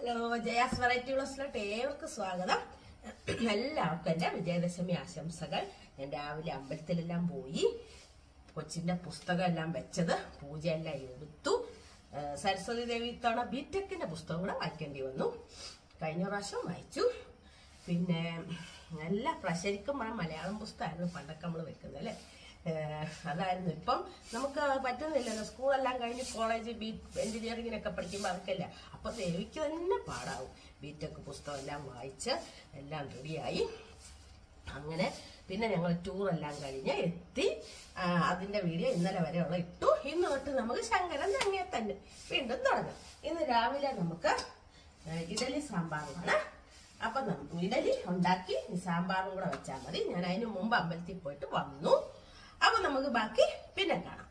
Hello Jaya's variety ബ്ലോസിലോട്ട് ഏവർക്കും സ്വാഗതം എല്ലാവർക്കും എൻ്റെ വിജയദശമി ആശംസകൾ ഞാൻ രാവിലെ അമ്പലത്തിലെല്ലാം പോയി കൊച്ചിന്റെ പുസ്തകം എല്ലാം വെച്ചത് പൂജയെല്ലാം എടുത്തു ആ, സരസ്വതി ദേവി ഇത്തവണ ബിടെക്കിന്റെ പുസ്തകം കൂടെ വായിക്കേണ്ടി വന്നു കഴിഞ്ഞ പ്രാവശ്യം വായിച്ചു പിന്നെ എല്ലാ പ്ര- ശരിക്കും പറഞ്ഞാൽ മലയാളം പുസ്തകമായിരുന്നു പണ്ടൊക്കെ നമ്മൾ വെക്കുന്നത് അല്ലേ ഏഹ് അതായിരുന്നു ഇപ്പം നമുക്ക് പറ്റുന്നില്ലല്ലോ സ്കൂളെല്ലാം കഴിഞ്ഞ് കോളേജ് ബി എഞ്ചിനീയറിങ്ങിനൊക്കെ പഠിക്കുമ്പോൾ അതൊക്കെയല്ല അപ്പൊ ദേവിക്ക് തന്നെ പാടാവും ബിടെക് പുസ്തകം എല്ലാം വായിച്ച് എല്ലാം റെഡിയായി അങ്ങനെ പിന്നെ ഞങ്ങൾ ടൂറെല്ലാം കഴിഞ്ഞ് എത്തി ആ, അതിന്റെ വീഡിയോ ഇന്നലെ വരെയുള്ള ഇട്ടു ഇന്ന് തൊട്ട് നമുക്ക് ശങ്കരൻ തങ്ങിയെ തന്നെ വീണ്ടും തുടങ്ങാം ഇന്ന് രാവിലെ നമുക്ക് ഏ, ഇഡലി സാമ്പാറുമാണ് അപ്പൊ നമുക്ക് ഇഡലി ഉണ്ടാക്കി ഈ സാമ്പാറും കൂടെ വെച്ചാൽ മതി ഞാൻ അതിന് മുമ്പ് അമ്പലത്തിൽ പോയിട്ട് വന്നു അപ്പൊ നമുക്ക് ബാക്കി പിന്നെ കാണാം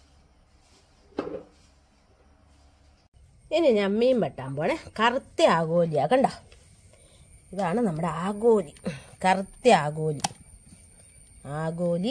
ഇനി ഞാൻ മീൻ വെട്ടാൻ പോണേ കറുത്ത ആഗോലിയാ കണ്ട ഇതാണ് നമ്മുടെ ആഗോലി കറുത്ത ആഗോലി ആഗോലി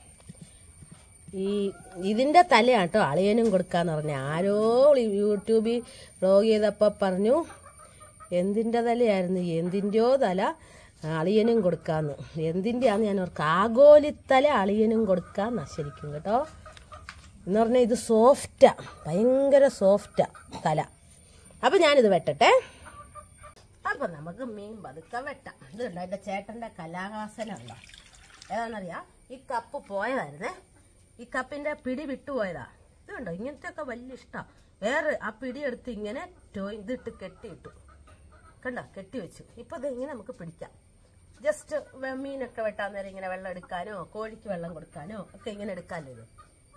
ഈ ഇതിന്റെ തലയാണ് കേട്ടോ അളിയനും കൊടുക്കാന്ന് പറഞ്ഞ ആരോ യൂട്യൂബിൽ വ്ലോഗ് ചെയ്തപ്പോൾ പറഞ്ഞു എന്തിന്റെ തലയായിരുന്നു എന്തിൻ്റെയോ തല അളിയനും കൊടുക്കാന്ന് എന്തിൻ്റെയാന്ന് ഞാൻ ഓർക്ക് ആഗോലിത്തല അളിയനും കൊടുക്കാന്നാ ശരിക്കും കേട്ടോ എന്ന് പറഞ്ഞാൽ ഇത് സോഫ്റ്റാ ഭയങ്കര സോഫ്റ്റാ തല അപ്പം ഞാനിത് വെട്ടട്ടെ അപ്പം നമുക്ക് മീൻ പതുക്കെ വെട്ടാം ഇതുണ്ട് എൻ്റെ ചേട്ടൻ്റെ കലാഹാസനുണ്ടോ ഏതാണെന്നറിയാം ഈ കപ്പ് പോയതായിരുന്നേ ഈ കപ്പിന്റെ പിടി വിട്ടുപോയതാ ഇതുണ്ടോ ഇങ്ങനത്തെ ഒക്കെ വലിയ ഇഷ്ടമാണ് വേറെ ആ പിടി എടുത്ത് ഇങ്ങനെ ടോ- ഇതിട്ട് കെട്ടിയിട്ടു കണ്ടോ കെട്ടി വെച്ചു ഇപ്പൊ ഇത് ഇങ്ങനെ നമുക്ക് പിടിക്കാം ജസ്റ്റ് മീനൊക്കെ വെട്ടാൻ നേരം ഇങ്ങനെ വെള്ളം എടുക്കാനോ കോഴിക്ക് വെള്ളം കൊടുക്കാനോ ഒക്കെ ഇങ്ങനെ എടുക്കാമല്ലോ ഇത്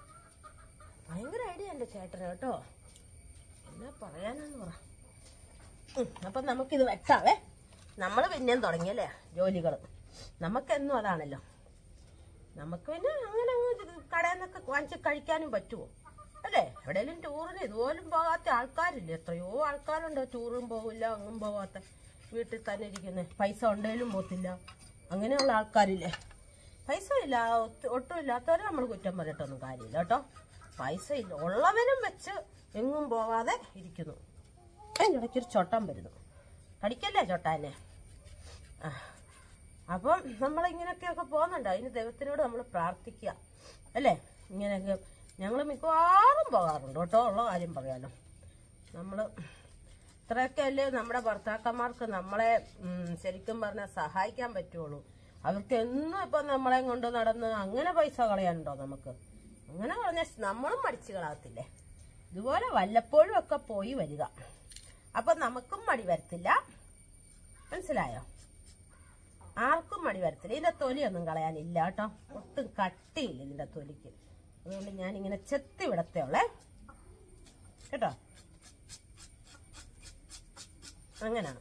ഭയങ്കര ഐഡിയ എൻ്റെ ചേട്ടന് കേട്ടോ എന്നാ പറയാനാന്ന് പറ ഉം, അപ്പൊ നമുക്കിത് വെട്ടാവേ നമ്മൾ പിന്നെയും തുടങ്ങിയല്ലേ ജോലികൾ നമുക്കെന്നും അതാണല്ലോ നമുക്ക് പിന്നെ അങ്ങനെ അങ്ങ് ഇത് കടയിൽ നിന്നൊക്കെ വാങ്ങിച്ച് കഴിക്കാനും പറ്റുമോ അല്ലേ എവിടെയെങ്കിലും ടൂറിന് ഇതുപോലും പോകാത്ത ആൾക്കാരില്ലേ എത്രയോ ആൾക്കാരുണ്ട് ടൂറും പോകില്ല അങ്ങും പോകാത്ത വീട്ടിൽ തന്നെ ഇരിക്കുന്നത് പൈസ ഉണ്ടെങ്കിലും പോത്തില്ല അങ്ങനെയുള്ള ആൾക്കാരില്ലേ പൈസ ഇല്ല ഒത്ത- ഒട്ടും ഇല്ലാത്തവരെ നമ്മൾ കുറ്റം പറയട്ടൊന്നും കാര്യമില്ല കേട്ടോ പൈസ ഇല്ല ഉള്ളവരും വെച്ച് എങ്ങും പോകാതെ ഇരിക്കുന്നു അതിൻ്റെ ഇടയ്ക്കൊരു ചൊട്ടം വരുന്നു കടിക്കല്ലേ ചൊട്ടാനെ ആ അപ്പം നമ്മൾ ഇങ്ങനെയൊക്കെയൊക്കെ പോകുന്നുണ്ട് അതിന് ദൈവത്തിനോട് നമ്മൾ പ്രാർത്ഥിക്കുക അല്ലേ ഇങ്ങനെയൊക്കെ ഞങ്ങൾ മിക്കവാറും പോകാറുണ്ട് കേട്ടോ ഉള്ള കാര്യം പറയാലോ നമ്മൾ ഇത്രയൊക്കെ അല്ലേ നമ്മുടെ ഭർത്താക്കന്മാർക്ക് നമ്മളെ ഉം, ശരിക്കും പറഞ്ഞാൽ സഹായിക്കാൻ പറ്റുള്ളൂ അവർക്ക് എന്നും ഇപ്പം നമ്മളെ കൊണ്ട് നടന്ന് അങ്ങനെ പൈസ കളയാനുണ്ടോ നമുക്ക് അങ്ങനെ പറഞ്ഞാൽ നമ്മളും മടിച്ചു കളാത്തില്ലേ ഇതുപോലെ വല്ലപ്പോഴും ഒക്കെ പോയി വരിക അപ്പം നമുക്കും മടി വരത്തില്ല മനസ്സിലായോ ആർക്കും മടി വരത്തില്ല ഇതിന്റെ തൊലിയൊന്നും കളയാനില്ല കേട്ടോ ഒട്ടും കട്ടിയില്ല ഇതിന്റെ തൊലിക്ക് അതുകൊണ്ട് ഞാൻ ഇങ്ങനെ ചെത്തി വിടത്തേ ഉള്ളേ കേട്ടോ അങ്ങനാണ്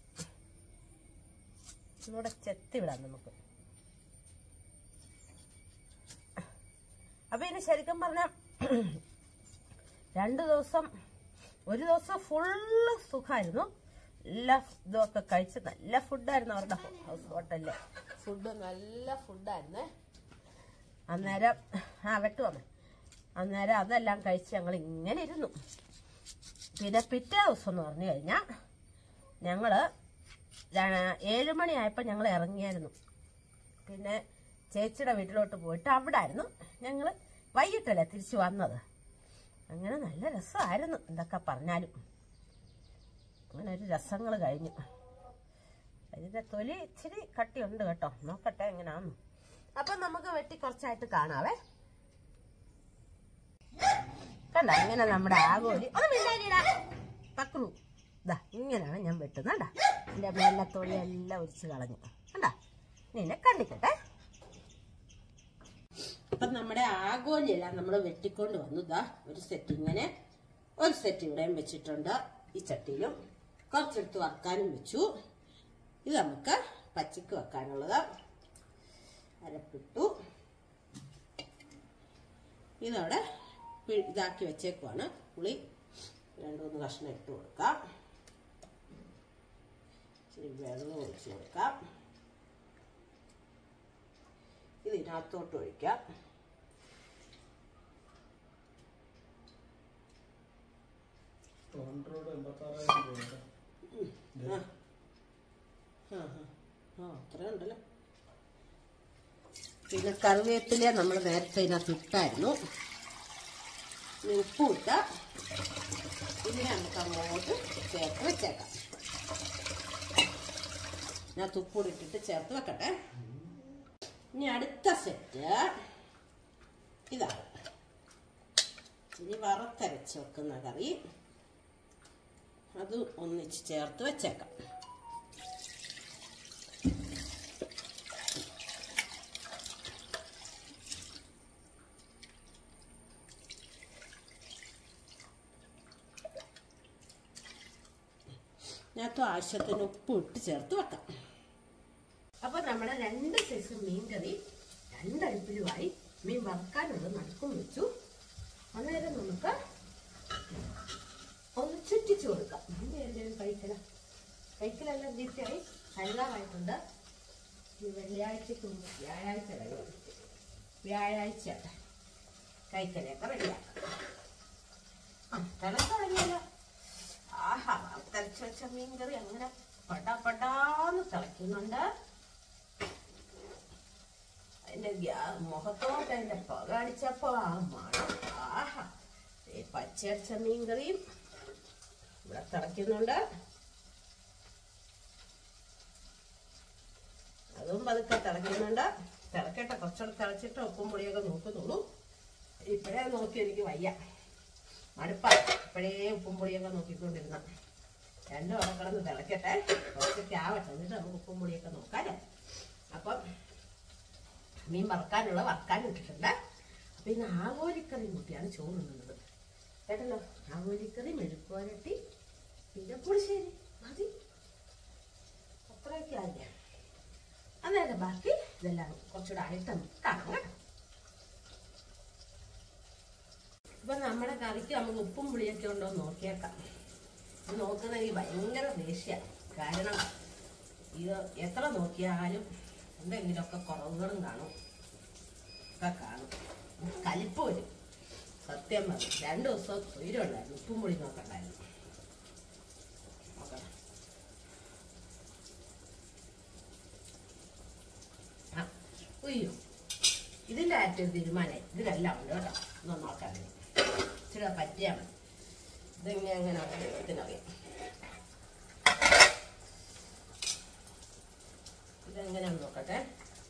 ഒന്നുകൂടെ ചെത്തി വിടാം നമുക്ക് അപ്പൊ ഇനി ശരിക്കും പറഞ്ഞ രണ്ടു ദിവസം ഒരു ദിവസം ഫുള്ള് സുഖമായിരുന്നു എല്ലാ ഇതൊക്കെ കഴിച്ച് നല്ല ഫുഡായിരുന്നു അവരുടെ ഹൗസ് ഹോട്ടലിലെ ഫുഡ് നല്ല ഫുഡായിരുന്നേ അന്നേരം ആ വെട്ടു വന്നു അന്നേരം അതെല്ലാം കഴിച്ച് ഞങ്ങൾ ഇങ്ങനെ ഇരുന്നു പിന്നെ പിറ്റേ ദിവസം എന്ന് പറഞ്ഞു കഴിഞ്ഞാൽ ഞങ്ങള് ഏഴ് മണിയായപ്പോൾ ഞങ്ങൾ ഇറങ്ങിയായിരുന്നു പിന്നെ ചേച്ചിയുടെ വീട്ടിലോട്ട് പോയിട്ട് അവിടെ ആയിരുന്നു ഞങ്ങൾ വൈകിട്ടല്ലേ തിരിച്ചു വന്നത് അങ്ങനെ നല്ല രസമായിരുന്നു എന്തൊക്കെ പറഞ്ഞാലും അങ്ങനെ ഒരു രസങ്ങൾ കഴിഞ്ഞു അതിന്റെ തൊലി ഇച്ചിരി കട്ടിയുണ്ട് കേട്ടോ നോക്കട്ടെ എങ്ങനെയാന്ന് അപ്പൊ നമുക്ക് വെട്ടി കുറച്ചായിട്ട് കാണാവേ കണ്ട ഇങ്ങനെ നമ്മുടെ ആകോലി ഒന്ന് മിണ്ടാരിടാ പക്രു ഇതാ ഇങ്ങനെയാണ് ഞാൻ വെട്ടുന്നത് കണ്ടാ എന്റെ മേലെ തൊലി എല്ലാം ഒരിച്ച് കളഞ്ഞു കണ്ടാ നിന്നെ കണ്ടിക്കട്ടെ അപ്പൊ നമ്മുടെ ആഗോലിയെല്ലാം നമ്മൾ വെട്ടിക്കൊണ്ട് വന്നു ദാ ഒരു സെറ്റ് ഇങ്ങനെ ഒരു സെറ്റ് ഇവിടെയും വെച്ചിട്ടുണ്ട് ഈ ചട്ടിയിലും കുറച്ചെടുത്ത് വറുക്കാനും വെച്ചു ഇത് നമുക്ക് പച്ചക്ക് വെക്കാനുള്ളത് അരപ്പിട്ടു ഇതവിടെ പി- ഇതാക്കി വെച്ചേക്കുവാണ് പുളി രണ്ടു മൂന്ന് കഷ്ണം ഇട്ട് കൊടുക്കാം ഇച്ചിരി വെള്ളം ഒഴിച്ച് കൊടുക്കാം ഇത് ഇതിനകത്തോട്ട് ഒഴിക്കാം ആ ആ ആ അത്ര ഉണ്ടല്ലോ പിന്നെ കറിവേപ്പില നമ്മൾ നേരത്തെ ഇതിനകത്ത് ഇട്ടായിരുന്നു ഇനി ഉപ്പും ഇട്ട ഇതിനെ നമുക്ക് അങ്ങോട്ട് ചേർത്ത് വെച്ചേക്കാം ഞാൻ തുപ്പൂടി ഇട്ടിട്ട് ചേർത്ത് വെക്കട്ടെ ഇനി അടുത്ത സെറ്റ് ഇതാണ് ഇനി വറുത്തരച്ച് വെക്കുന്ന കറി അത് ഒന്നിച്ച് ചേർത്ത് വെച്ചേക്കാം ഇതിനകത്ത് ആവശ്യത്തിന് ഉപ്പ് ഇട്ട് ചേർത്ത് വെക്കാം അപ്പൊ നമ്മുടെ രണ്ട് സൈസ് മീൻ കറി രണ്ടടുപ്പിലുമായി മീൻ വറുക്കാനുള്ളത് നടുക്കും വെച്ചു അന്നേരം നമുക്ക് ഒന്ന് ചുറ്റിച്ചു കൊടുക്കാം ഇതിന്റെ എന്തെങ്കിലും കഴിക്കല കഴിക്കലെല്ലാം തീർച്ചയായി കഴിയാറായിട്ടുണ്ട് ഈ വെള്ളിയാഴ്ചക്ക് മുമ്പ് വ്യാഴാഴ്ച കഴിയും വ്യാഴാഴ്ച കഴിക്കലൊക്കെ റെഡിയാക്കാം ആ തിളച്ച് തുടങ്ങിയല്ലോ ആഹാ തിളച്ച് വെച്ച മീൻ കറി അങ്ങനെ പടാ പടാന്ന് തിളയ്ക്കുന്നുണ്ട് അതിന്റെ ഗ്യാ- മുഖത്തോട്ട് അതിന്റെ പുക അടിച്ചപ്പോ ആ മണം ആഹാ ഈ പച്ചയടിച്ച മീൻ കറിയും ഇവിടെ തിളയ്ക്കുന്നുണ്ട് അതും പതുക്കെ തിളയ്ക്കുന്നുണ്ട് തിളക്കട്ടെ കുറച്ചുകൂടെ തിളച്ചിട്ട് ഉപ്പും പൊടിയൊക്കെ നോക്കുന്നുള്ളൂ ഇപ്പോഴേ നോക്കി എനിക്ക് വയ്യ മടുപ്പാ ഇപ്പോഴേ ഉപ്പും പൊടിയൊക്കെ നോക്കിക്കൊണ്ടിരുന്ന രണ്ടും അവിടെ കിടന്ന് തിളക്കട്ടെ കുറച്ചൊക്കെ ആവട്ടെ എന്നിട്ട് നമുക്ക് ഉപ്പും പൊടിയൊക്കെ നോക്കാല്ലേ അപ്പം മീൻ വറുക്കാനുള്ള വറുക്കാൻ ഇട്ടിട്ടുണ്ട് അപ്പൊ ഇന്ന് ആവോലിക്കറി കൂട്ടിയാണ് ചോറ് തിന്നുന്നത് കേട്ടല്ലോ ആവോലിക്കറി മെഴുക്കുവരട്ടി പിന്നെ പുളിശ്ശേരി മതി അത്രയൊക്കെ ആയില്ലേ അന്നേരം ബാക്കി ഇതെല്ലാം കുറച്ചുകൂടെ ആയിട്ട് നമുക്ക് കാണാം കേട്ടോ ഇപ്പൊ നമ്മുടെ കറിക്ക് നമുക്ക് ഉപ്പും പുളിയൊക്കെ ഉണ്ടോ എന്ന് നോക്കിയേക്കാം ഇത് നോക്കുന്നെങ്കിൽ ഭയങ്കര ദേഷ്യ കാരണം ഇത് എത്ര നോക്കിയാലും എന്തെങ്കിലുമൊക്കെ കുറവുകളും കാണും ഒക്കെ കാണും കലിപ്പ് വരും സത്യം പറഞ്ഞു രണ്ട് ദിവസം ഉയരമുണ്ടായിരുന്നു ഉപ്പും പുളി നോക്കണ്ടായിരുന്നു നോക്കണം ആ ഉയ്യോ ഇതിൻ്റെ ആറ്റം തീരുമാനമായി ഇതിലെല്ലാം ഉണ്ട് കേട്ടോ ഒന്ന് നോക്കാൻ ഇച്ചിരി പറ്റിയാൽ മതി ഇതെങ്ങനെ അങ്ങനെ ദൈവത്തിനറിയാം ഇതെങ്ങനെയാന്ന് നോക്കട്ടെ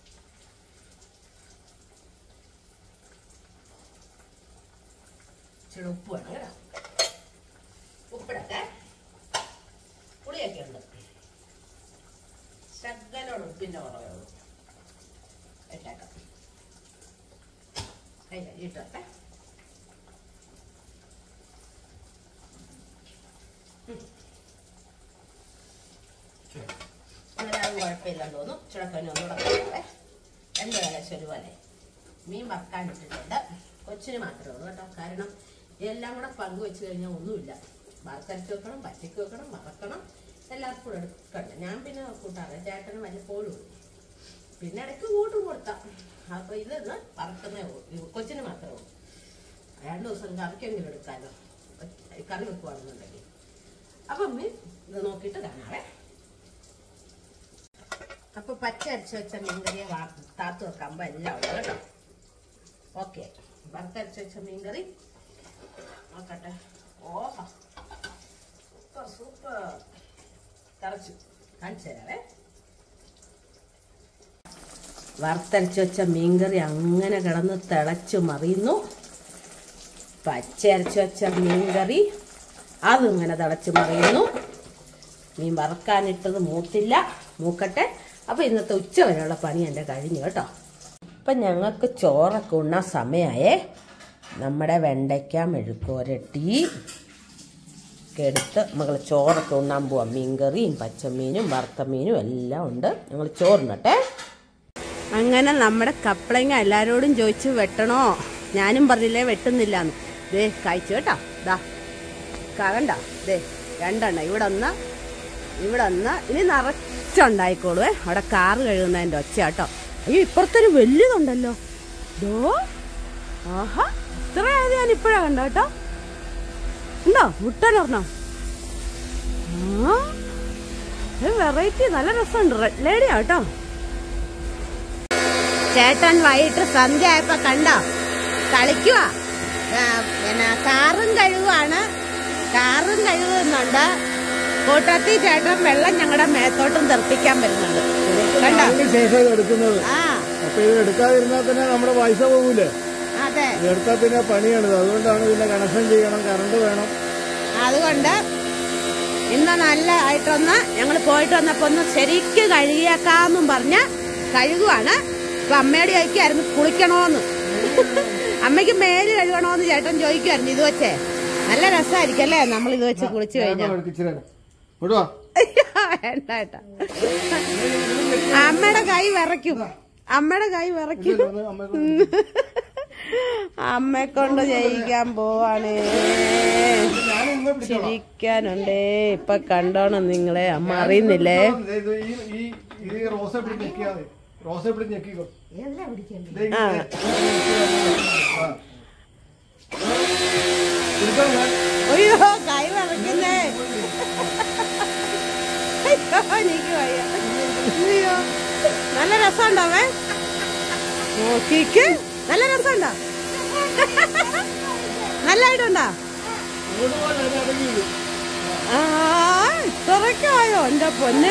ഇച്ചിരി ഉപ്പ് വേണം കേട്ടോ ഉപ്പിടട്ടെ പുളിയൊക്കെ ഉണ്ട് ശകലോട് ഉപ്പിൻ്റെ കുറവേ ഉള്ളൂ ഇട്ടേക്കാം കൈ കഴുകിയിട്ടോട്ടെ അങ്ങനെ അത് കുഴപ്പമില്ലെന്ന് തോന്നുന്നു ചുടക്കനെ ഒന്നുകൂടെ കഴിക്കട്ടെ രണ്ട് കലശം പോലെ മീൻ വറുക്കാൻ ഇട്ടിട്ടുണ്ട് കൊച്ചിന് മാത്രമേ ഉള്ളൂ കേട്ടോ കാരണം എല്ലാം കൂടെ പങ്ക് വെച്ച് കഴിഞ്ഞാൽ ഒന്നുമില്ല വറുത്തരച്ച് വെക്കണം പച്ചക്ക് വെക്കണം വറക്കണം എല്ലാവർക്കും കൂടെ എടുക്കണ്ട ഞാൻ പിന്നെ കൂട്ടാറില്ല ചേട്ടന് വല്ലപ്പോഴും ഉള്ളൂ പിന്നെ ഇടയ്ക്ക് കൂട്ടും കൊടുത്താം അപ്പൊ ഇതൊന്ന് വറക്കുന്നേ ഉള്ളൂ ഇത് കൊച്ചിന് മാത്രമേ ഉള്ളൂ രണ്ട് ദിവസം കറിക്കെങ്കിലും എടുക്കാമല്ലോ കറി വെക്കുവാണെന്നുണ്ടെങ്കിൽ അപ്പം അമ്മ ഇത് നോക്കിയിട്ട് കാണാവേ അപ്പൊ പച്ച അരച്ച് വെച്ച മീൻകറിയെ വാ- താത്ത് വെക്കുമ്പോ എല്ലാം ഉണ്ട് കേട്ടോ ഓക്കെ വറുത്തരച്ച് വെച്ച മീൻകറി നോക്കട്ടെ ഓഹോ സൂപ്പർ സൂപ്പർ തറച്ചു കാണിച്ചു തരാവേ വറുത്തരച്ച് വെച്ച മീൻകറി അങ്ങനെ കിടന്ന് തിളച്ച് മറിയുന്നു പച്ചയരച്ച് വെച്ച മീൻകറി അതിങ്ങനെ തിളച്ച് മറിയുന്നു മീൻ വറക്കാനിട്ടത് മൂത്തില്ല മൂക്കട്ടെ അപ്പോൾ ഇന്നത്തെ ഉച്ച വരെയുള്ള പണി എൻ്റെ കഴിഞ്ഞു കേട്ടോ അപ്പം ഞങ്ങൾക്ക് ചോറൊക്കെ ഉണ്ണാൻ സമയമായേ നമ്മുടെ വെണ്ടയ്ക്ക മെഴുക്കോരട്ടി ഒക്കെ എടുത്ത് നമ്മൾ ചോറൊക്കെ ഉണ്ണാൻ പോവാം മീൻകറിയും പച്ചമീനും വറുത്ത മീനും എല്ലാം ഉണ്ട് ഞങ്ങൾ ചോറിനട്ടെ അങ്ങനെ നമ്മുടെ കപ്പളങ്ങ എല്ലാരോടും ചോദിച്ചു വെട്ടണോ ഞാനും പറഞ്ഞില്ലേ വെട്ടുന്നില്ലാന്ന് ദേ കഴിച്ചു കേട്ടോ ദാ കണ്ട ദേ രണ്ടെണ്ണം ഇവിടെ ഒന്ന് ഇവിടെ ഒന്ന് ഇനി നിറച്ചുണ്ടായിക്കോളുവേ അവിടെ കാറ് കഴുകുന്നതിൻ്റെ ഒച്ച കേട്ടോ അയ്യോ ഇപ്പുറത്തൊരു വലുതുണ്ടല്ലോ ദോ ആഹാ ഇത്ര ആയത് ഞാൻ ഇപ്പോഴാ കണ്ടോ കേട്ടോ ഉണ്ടോ മുട്ടനൊരെണ്ണം ആ വെറൈറ്റി നല്ല രസമുണ്ട് റെഡ് ലേഡിയാ കേട്ടോ ചേട്ടൻ വൈകിട്ട് സന്ധ്യ ആയപ്പോ കണ്ടോ കളിക്കുക പിന്നെ കാറും കഴുകുവാണ് കാറും കഴുകുന്നുണ്ട് കൂട്ടത്തിൽ ചേട്ടൻ വെള്ളം ഞങ്ങളുടെ മേത്തോട്ടും തെറിപ്പിക്കാൻ വരുന്നുണ്ട് കണ്ടോ അതിന് ശേഷം ഇത് എടുക്കുന്നത് ആ അപ്പൊ ഇത് എടുക്കാതിരുന്നാൽ തന്നെ നമ്മുടെ പൈസ പോകൂലേ അതെ ഇത് എടുത്താൽ പിന്നെ പണിയാണിത് അതുകൊണ്ടാണ് പിന്നെ കണക്ഷൻ ചെയ്യണം കറണ്ട് വേണം അതുകൊണ്ട് ഇന്ന് നല്ല ആയിട്ടൊന്ന് ഞങ്ങൾ പോയിട്ട് വന്നപ്പോ ഒന്ന് ശരിക്ക് കഴുകിയേക്കാന്നും പറഞ്ഞ് കഴുകുവാണ് അപ്പൊ അമ്മയോട് ചോദിക്കുമായിരുന്നു കുളിക്കണോന്ന് അമ്മയ്ക്ക് മേല് കഴുകണോന്ന് ചേട്ടൻ ചോദിക്കുമായിരുന്നു ഇത് വെച്ചേ നല്ല രസമായിരിക്കും അല്ലേ നമ്മൾ ഇത് വെച്ച് കുളിച്ചു കഴിഞ്ഞാൽ ഇച്ചിരി വിടുവാ വേണ്ട ഏട്ടാ അമ്മയുടെ കൈ വിറയ്ക്കും അമ്മയുടെ കൈ വിറയ്ക്കും അമ്മയെ കൊണ്ട് ചെയ്യിക്കാൻ പോവാണേ ചിരിക്കാനുണ്ടേ ഇപ്പൊ കണ്ടോണം നിങ്ങളെ അമ്മ അറിയുന്നില്ലേ ഇത് ഈ ഈ ഈ റോസ പിടിച്ച് ഞെക്കിയാ മതി റോസ പിടിച്ച് ഞെക്കിക്കോ ദേ ഈ- ആ ആ. എടുക്കാൻ ഞാൻ- അയ്യോ കൈ വിറയ്ക്കുന്നേ അയ്യോ എനിക്ക് വയ്യ അയ്യോ നല്ല രസമുണ്ടോ അവൻ നോക്കിക്ക് നല്ല രസമുണ്ടോ നല്ലായിട്ടുണ്ടോ ഇങ്ങോട്ട് പോകാൻ ഞാൻ ഇറങ്ങിയത്. ആ ഇത്രയ്ക്കായോ എന്റെ പൊന്ന്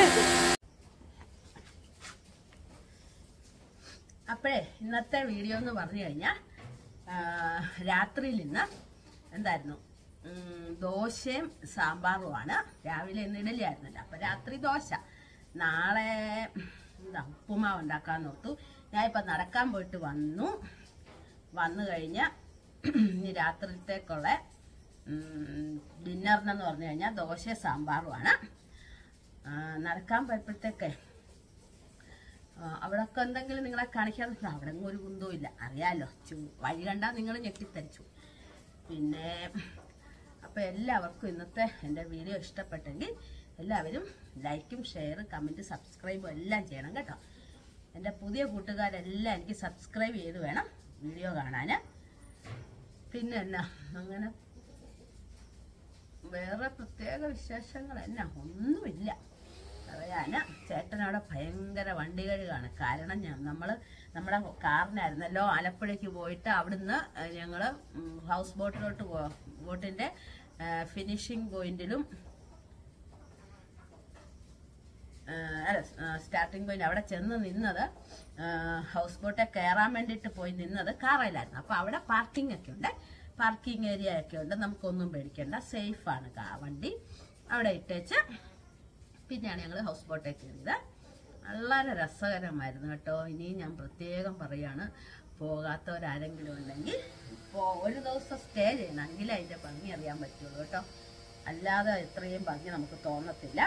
അപ്പോഴേ ഇന്നത്തെ വീഡിയോ എന്ന് പറഞ്ഞു കഴിഞ്ഞാൽ രാത്രിയിൽ ഇന്ന് എന്തായിരുന്നു ഉം, ദോശയും സാമ്പാറുമാണ് രാവിലെ ഇന്ന് ഇഡലി ആയിരുന്നല്ലോ അപ്പൊ രാത്രി ദോശ നാളെ എന്താ ഉപ്പുമാവ് ഉണ്ടാക്കാന്ന് ഓർത്തു ഞാൻ ഇപ്പൊ നടക്കാൻ പോയിട്ട് വന്നു വന്നു കഴിഞ്ഞ ഇനി രാത്രിത്തേക്കുള്ള ഡിന്നറിനെന്ന് പറഞ്ഞു കഴിഞ്ഞാൽ ദോശ സാമ്പാറുമാണ് ആ, നടക്കാൻ പോയപ്പോഴത്തേക്കേ അവിടെ ഒക്കെ എന്തെങ്കിലും നിങ്ങളെ കാണിക്കാതെ അവിടെ ഒന്നും ഒരു കുന്തവും ഇല്ല അറിയാലോ ചു- വഴി കണ്ടാൽ നിങ്ങൾ ഞെട്ടിത്തരിച്ചു പിന്നെ അപ്പൊ എല്ലാവർക്കും ഇന്നത്തെ എൻ്റെ വീഡിയോ ഇഷ്ടപ്പെട്ടെങ്കിൽ എല്ലാവരും ലൈക്കും ഷെയർ കമൻറ്റ് സബ്സ്ക്രൈബും എല്ലാം ചെയ്യണം കേട്ടോ എൻ്റെ പുതിയ കൂട്ടുകാരെല്ലാം എനിക്ക് സബ്സ്ക്രൈബ് ചെയ്ത് വേണം വീഡിയോ കാണാൻ പിന്നെ എന്നാ അങ്ങനെ വേറെ പ്രത്യേക വിശേഷങ്ങൾ എന്നാ ഒന്നുമില്ല പറയാന് ചേട്ടനവിടെ ഭയങ്കര വണ്ടി കഴുകാണ് കാരണം ഞാൻ നമ്മള് നമ്മുടെ കാറിനായിരുന്നല്ലോ ആലപ്പുഴയ്ക്ക് പോയിട്ട് അവിടുന്ന് ഏഹ്, ഞങ്ങള് ഉം, ഹൗസ് ബോട്ടിലോട്ട് പോ ബോട്ടിന്റെ ഫിനിഷിംഗ് പോയിന്റിലും ഏഹ്, അല്ല സ്റ്റാർട്ടിംഗ് പോയിന്റ് അവിടെ ചെന്ന് നിന്നത് ഏഹ്, ഹൗസ് ബോട്ടെ കയറാൻ വേണ്ടിയിട്ട് പോയി നിന്നത് കാറയിലായിരുന്നു അപ്പൊ അവിടെ പാർക്കിംഗ് ഒക്കെ ഉണ്ട് പാർക്കിംഗ് ഏരിയ ഒക്കെ ഉണ്ട് നമുക്കൊന്നും പേടിക്കണ്ട സേഫ് ആണ് കാ വണ്ടി അവിടെ ഇട്ടേച്ച് പിന്നെയാണ് ഞങ്ങൾ ഹൗസ് ബോട്ടേക്ക് കയറിയത് വളരെ രസകരമായിരുന്നു കേട്ടോ ഇനിയും ഞാൻ പ്രത്യേകം പറയാണ് പോകാത്തവരാരെങ്കിലും ഉണ്ടെങ്കിൽ പോ ഒരു ദിവസം സ്റ്റേ ചെയ്യണം എങ്കിലേ അതിന്റെ ഭംഗി അറിയാൻ പറ്റുള്ളൂ കേട്ടോ അല്ലാതെ ഇത്രയും ഭംഗി നമുക്ക് തോന്നത്തില്ല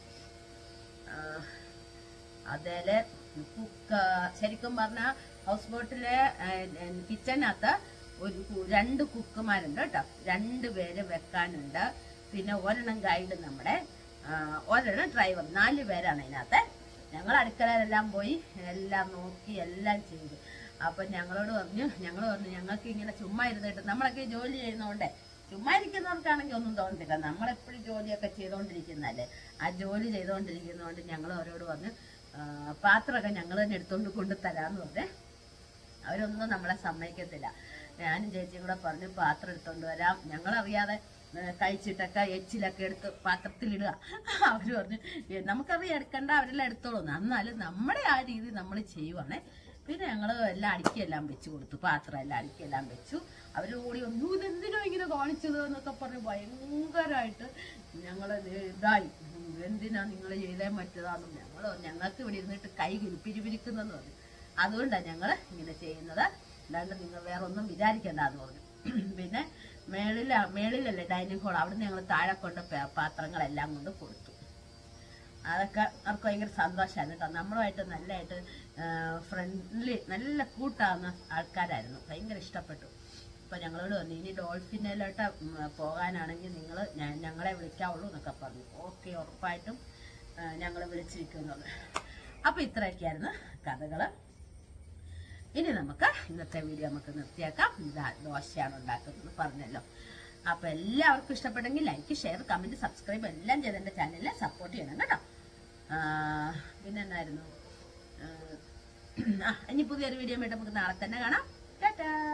അതേലെ കുക്ക് ശരിക്കും പറഞ്ഞ ഹൗസ് ബോട്ടിലെ കിച്ചനകത്ത് ഒരു കു- രണ്ട് കുക്കുമാരുണ്ട് കേട്ടോ രണ്ട് പേര് വെക്കാനുണ്ട് പിന്നെ ഒരെണ്ണം ഗൈഡ് നമ്മുടെ ആ, ഒരെണ്ണം ഡ്രൈവർ നാല് പേരാണ് അതിനകത്ത് ഞങ്ങൾ അടുക്കളയിലെല്ലാം പോയി എല്ലാം നോക്കി എല്ലാം ചെയ്തു അപ്പൊ ഞങ്ങളോട് പറഞ്ഞു ഞങ്ങൾ പറഞ്ഞു ഞങ്ങൾക്ക് ഇങ്ങനെ ചുമ്മാ ഇരുന്നിട്ട് നമ്മളൊക്കെ ഈ ജോലി ചെയ്യുന്നോണ്ടേ ചുമ്മാ ഇരിക്കുന്നവർക്കാണെങ്കിൽ ഒന്നും തോന്നത്തില്ല നമ്മളെപ്പോഴും ജോലിയൊക്കെ ചെയ്തുകൊണ്ടിരിക്കുന്നതല്ലേ ആ ജോലി ചെയ്തുകൊണ്ടിരിക്കുന്നതുകൊണ്ട് ഞങ്ങൾ അവരോട് പറഞ്ഞു ആ, പാത്രമൊക്കെ ഞങ്ങൾ തന്നെ എടുത്തുകൊണ്ട് കൊണ്ട് തരാമെന്ന് പറഞ്ഞേ അവരൊന്നും നമ്മളെ സമ്മതിക്കത്തില്ല ഞാനും ചേച്ചിയും കൂടെ പറഞ്ഞു പാത്രം എടുത്തോണ്ട് വരാം ഞങ്ങളറിയാതെ ഏ, കഴിച്ചിട്ടൊക്കെ എച്ചിലൊക്കെ എടുത്ത് പാത്രത്തിലിടുക അവര് പറഞ്ഞു "ഏ, നമുക്കറിയാം എടുക്കണ്ട അവരെല്ലാം എടുത്തോളൂ എന്നാലും നമ്മുടെ ആ രീതി നമ്മൾ ചെയ്യുവാണേ പിന്നെ ഞങ്ങൾ എല്ലാം അടുക്കിയെല്ലാം വെച്ച് കൊടുത്തു പാത്രം എല്ലാം അടുക്കിയെല്ലാം വെച്ചു അവര് കൂടി ഒന്നു ഇതെന്തിനോ ഇങ്ങനെ കാണിച്ചത് എന്നൊക്കെ പറഞ്ഞ് ഭയങ്കരമായിട്ട് ഞങ്ങൾ ഇതായി ഉം, എന്തിനാ നിങ്ങൾ ചെയ്തേ പറ്റതാന്നും ഞങ്ങൾ ഞങ്ങൾക്ക് ഇവിടെ ഇരുന്നിട്ട് കൈ പിരിപിരിക്കുന്നെന്ന് പറഞ്ഞു അതുകൊണ്ടാണ് ഞങ്ങൾ ഇങ്ങനെ ചെയ്യുന്നത് അല്ലാണ്ട് നിങ്ങൾ വേറെ ഒന്നും വിചാരിക്കണ്ടെന്ന് പറഞ്ഞു പിന്നെ മേളില മേളിലല്ലേ ഡൈനിങ് ഹോൾ അവിടെ ഞങ്ങൾ താഴെ കൊണ്ട് പേ- പാത്രങ്ങളെല്ലാം കൊണ്ട് കൊടുത്തു അതൊക്കെ അവർക്ക് ഭയങ്കര സന്തോഷമായിരുന്നു കേട്ടോ നമ്മളുമായിട്ട് നല്ലതായിട്ട് ഫ്രണ്ട്ലി നല്ല കൂട്ടാവുന്ന ആൾക്കാരായിരുന്നു ഭയങ്കര ഇഷ്ടപ്പെട്ടു അപ്പൊ ഞങ്ങളോട് പറഞ്ഞു ഇനി ഡോൾഫിനിലോട്ട് പോകാനാണെങ്കിൽ നിങ്ങൾ ഞങ്ങളെ വിളിക്കാവുള്ളൂ എന്നൊക്കെ പറഞ്ഞു ഓക്കെ ഉറപ്പായിട്ടും ഞങ്ങൾ വിളിച്ചിരിക്കുന്നത് അപ്പൊ ഇത്രയൊക്കെയായിരുന്നു കഥകള് ഇനി നമുക്ക് ഇന്നത്തെ വീഡിയോ നമുക്ക് നിർത്തിയാക്കാം ഇതാ ദോശയാണ് ഉണ്ടാക്കുന്നത് പറഞ്ഞല്ലോ അപ്പൊ എല്ലാവർക്കും ഇഷ്ടപ്പെട്ടെങ്കിൽ ലൈക്ക് ഷെയർ കമന്റ് സബ്സ്ക്രൈബ് എല്ലാം ചെയ്ത് എന്റെ ചാനലിനെ സപ്പോർട്ട് ചെയ്യണം കേട്ടോ ഇരിപ്പുണ്ടായിരുന്നു ആ, ഇനി പുതിയൊരു വീഡിയോ ആയിട്ട് നമുക്ക് നാളെ തന്നെ കാണാം ടാറ്റാ